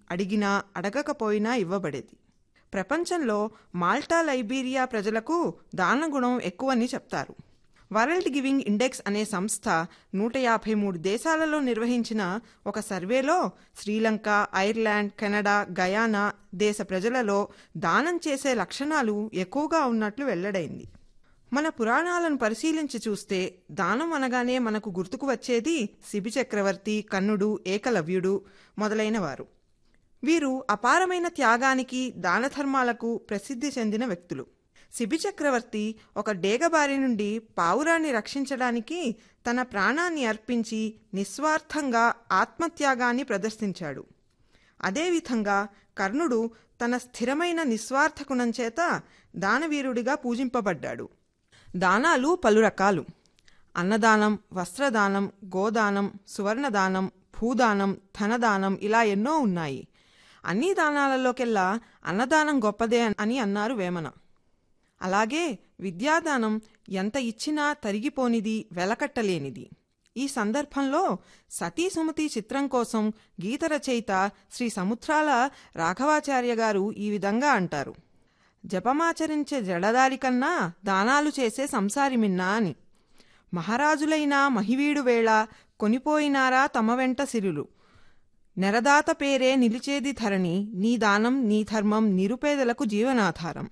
అడిగినా అడగకపోయినా ఇవ్వబడేది ప్రపంచంలో మాల్టా లైబీరియా ప్రజలకు దానగుణం ఎక్కువని చెప్తారు వరల్డ్ గివింగ్ ఇండెక్స్ అనే సంస్థ నూట యాభై మూడు దేశాలలో నిర్వహించిన ఒక సర్వేలో శ్రీలంక ఐర్లాండ్ కెనడా గయానా దేశ ప్రజలలో దానం చేసే లక్షణాలు ఎక్కువగా ఉన్నట్లు వెల్లడైంది మన పురాణాలను పరిశీలించి చూస్తే దానం అనగానే మనకు గుర్తుకు వచ్చేది శిబి చక్రవర్తి కన్నుడు ఏకలవ్యుడు మొదలైనవారు వీరు అపారమైన త్యాగానికి దానధర్మాలకు ప్రసిద్ధి చెందిన వ్యక్తులు శిబి చక్రవర్తి ఒక డేగబారి నుండి పావురాన్ని రక్షించడానికి తన ప్రాణాన్ని అర్పించి నిస్వార్థంగా ఆత్మత్యాగాన్ని ప్రదర్శించాడు అదేవిధంగా కర్ణుడు తన స్థిరమైన నిస్వార్థ గుణం చేత దానవీరుడిగా పూజింపబడ్డాడు దానాలు పలు రకాలు అన్నదానం వస్త్రదానం గోదానం సువర్ణదానం భూదానం ధనదానం ఇలా ఎన్నో ఉన్నాయి అన్ని దానాలలోకెల్లా అన్నదానం గొప్పదే అని అన్నారు వేమన అలాగే విద్యాదానం ఎంత ఇచ్చినా తరిగిపోనిది వెలకట్టలేనిది ఈ సందర్భంలో సతీ సుమతి చిత్రం కోసం గీత రచయిత శ్రీ సముద్రాల రాఘవాచార్య గారు ఈ విధంగా అంటారు జపమాచరించే జడదారి కన్నా దానాలు చేసే సంసారి మిన్నా అని మహారాజులైన మహివీడు వేళ కొనిపోయినారా తమ వెంట సిరులు నెరదాత పేరే నిలిచేది ధరణి నీ దానం నీ ధర్మం నిరుపేదలకు జీవనాధారం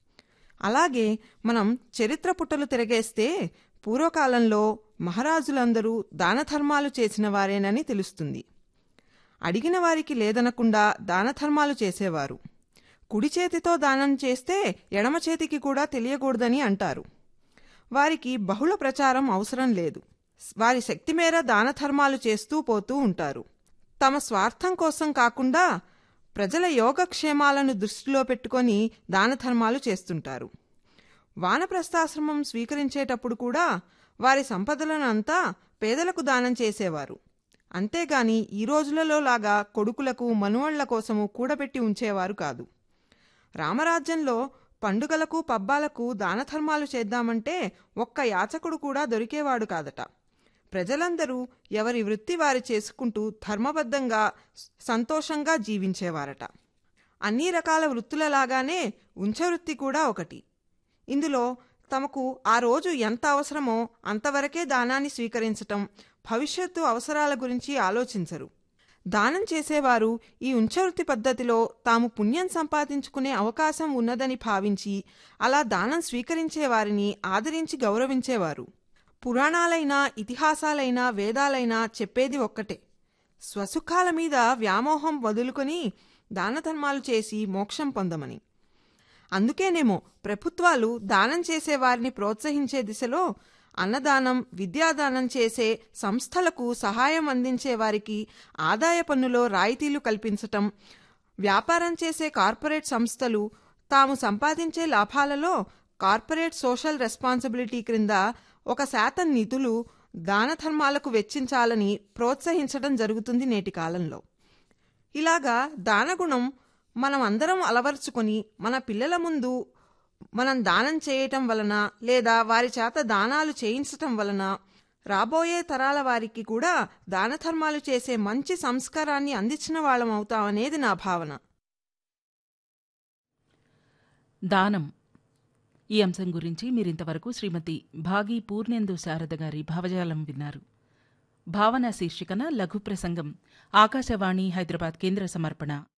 అలాగే మనం చరిత్ర పుటలు తిరగేస్తే పూర్వకాలంలో మహారాజులందరూ దానధర్మాలు చేసిన వారేనని తెలుస్తుంది అడిగిన వారికి లేదనకుండా దానధర్మాలు చేసేవారు కుడి చేతితో దానం చేస్తే ఎడమ చేతికి కూడా తెలియకూడదని అంటారు వారికి బహుళ ప్రచారం అవసరం లేదు వారి శక్తి మేర దానధర్మాలు చేస్తూ పోతూ ఉంటారు తమ స్వార్థం కోసం కాకుండా ప్రజల యోగక్షేమాలను దృష్టిలో పెట్టుకొని దానధర్మాలు చేస్తుంటారు వానప్రస్థాశ్రమం స్వీకరించేటప్పుడు కూడా వారి సంపదలను అంతా పేదలకు దానం చేసేవారు అంతేగాని ఈ రోజులలో లాగా కొడుకులకు మనువళ్ల కోసము కూడబెట్టి ఉంచేవారు కాదు రామరాజ్యంలో పండుగలకు పబ్బాలకు దానధర్మాలు చేద్దామంటే ఒక్క యాచకుడు కూడా దొరికేవాడు కాదట ప్రజలందరూ ఎవరి వృత్తి వారి చేసుకుంటూ ధర్మబద్ధంగా సంతోషంగా జీవించేవారట అన్ని రకాల వృత్తులలాగానే ఉంచవృత్తి కూడా ఒకటి ఇందులో తమకు ఆ రోజు ఎంత అవసరమో అంతవరకే దానాన్ని స్వీకరించటం భవిష్యత్తు అవసరాల గురించి ఆలోచించరు దానం చేసేవారు ఈ ఉంచవృత్తి పద్ధతిలో తాము పుణ్యం సంపాదించుకునే అవకాశం ఉన్నదని భావించి అలా దానం స్వీకరించే వారిని ఆదరించి గౌరవించేవారు పురాణాలైనా ఇతిహాసాలైనా వేదాలైనా చెప్పేది ఒక్కటే స్వసుఖాల మీద వ్యామోహం వదులుకొని దానధర్మాలు చేసి మోక్షం పొందమని అందుకేనేమో ప్రభుత్వాలు దానం చేసే వారిని ప్రోత్సహించే దిశలో అన్నదానం విద్యాదానం చేసే సంస్థలకు సహాయం అందించే వారికి ఆదాయ పన్నులో రాయితీలు కల్పించటం వ్యాపారం చేసే కార్పొరేట్ సంస్థలు తాము సంపాదించే లాభాలలో కార్పొరేట్ సోషల్ రెస్పాన్సిబిలిటీ క్రింద ఒక శాతం నిధులు దానధర్మాలకు వెచ్చించాలని ప్రోత్సహించడం జరుగుతుంది నేటి కాలంలో ఇలాగా దానగుణం మనం అందరం అలవర్చుకొని మన పిల్లల ముందు మనం దానం చేయటం వలన లేదా వారి చేత దానాలు చేయించటం వలన రాబోయే తరాల వారికి కూడా దానధర్మాలు చేసే మంచి సంస్కారాన్ని అందించిన వాళ్ళం అవుతామనేది నా భావన దానం ఈ అంశం గురించి మీరింతవరకు శ్రీమతి భాగి పూర్ణేందు శారద గారి భావజాలం విన్నారు భావన శీర్షికన లఘు ప్రసంగం ఆకాశవాణి హైదరాబాద్ కేంద్ర సమర్పణ